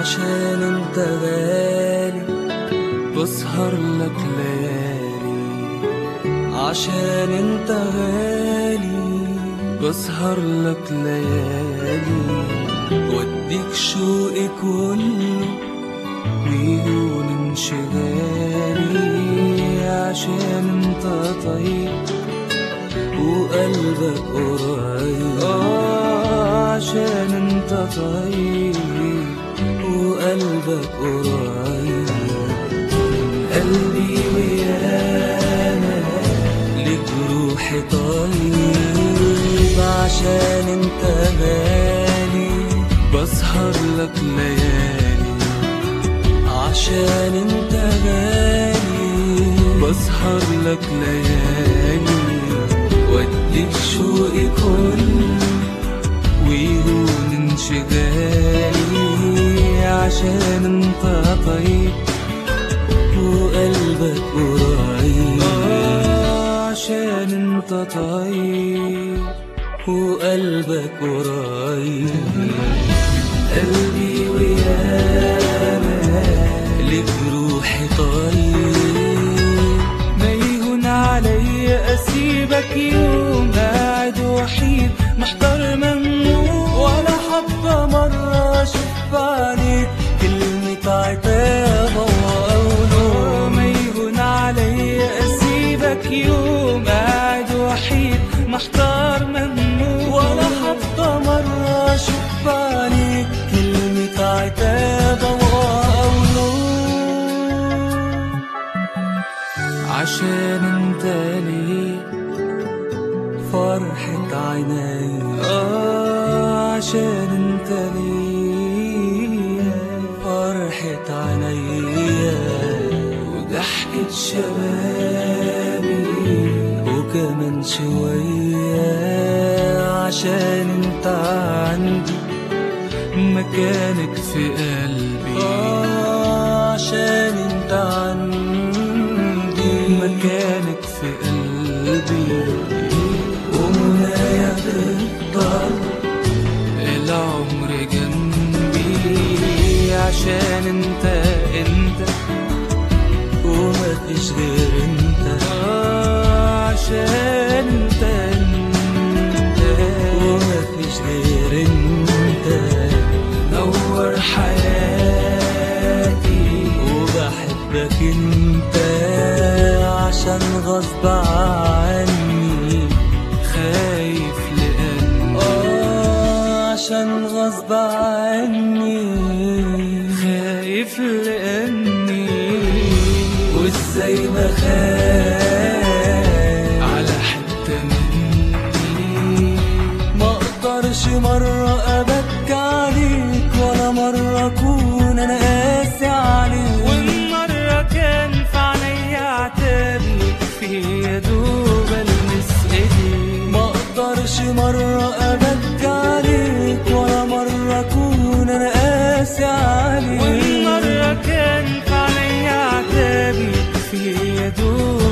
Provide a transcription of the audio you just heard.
عشان انت غالي بسهر لك ليالي عشان انت غالي بسهر لك ليالي واديك شوقي كله ويهون انشغالي عشان انت طيب وقلبك قريب آه عشان انت طيب وقلبك قريب من قلبي ويانا لك روحي طيب عشان انت غالي بسهر لك ليالي عشان انت غالي بسهر لك ليالي واديك شوقي كله ويهون انشغالي عشان انت طيب وقلبك قريب آه عشان انت طيب وقلبك قريب قلبي ويانا لك روحي طيب ما يهون علي اسيبك يوم قاعد وحيد محضر ممنوع ولا حتى مرة اشوف عليك كلمة عتاب او نور ما يهون علي اسيبك يوم قاعد وحيد محتار ممنوع ولا حتى مرة اشوف عليك كلمة عتاب او نور عشان انت ليه فرحة عيني آه عشان انت ليه فرحة عيني وضحكة شبابي وكمان شوية عشان انت عندي مكانك في قلبي آه عشان انت عندي مكانك في قلبي ومنايا تفضل العمر جنبي عشان انت انت وما فيش غير انت آه عشان انت انت وما فيش غير انت نور حياتي وبحبك انت عشان غصب عني خايف لأني آه عشان غصب عني خايف لأني وازاي ما خايف على حتة مني ما اقدرش مرة ابكي عليك ولا مرة اكون انا قاسي عليك وان مرة كان في عينيا عتابي في يا دوب المس ايديك ما اقدرش مرة ابكي عليك ولا مرة اكون انا قاسي عليك وان مرة كان في عينيا عتابي في يا دوب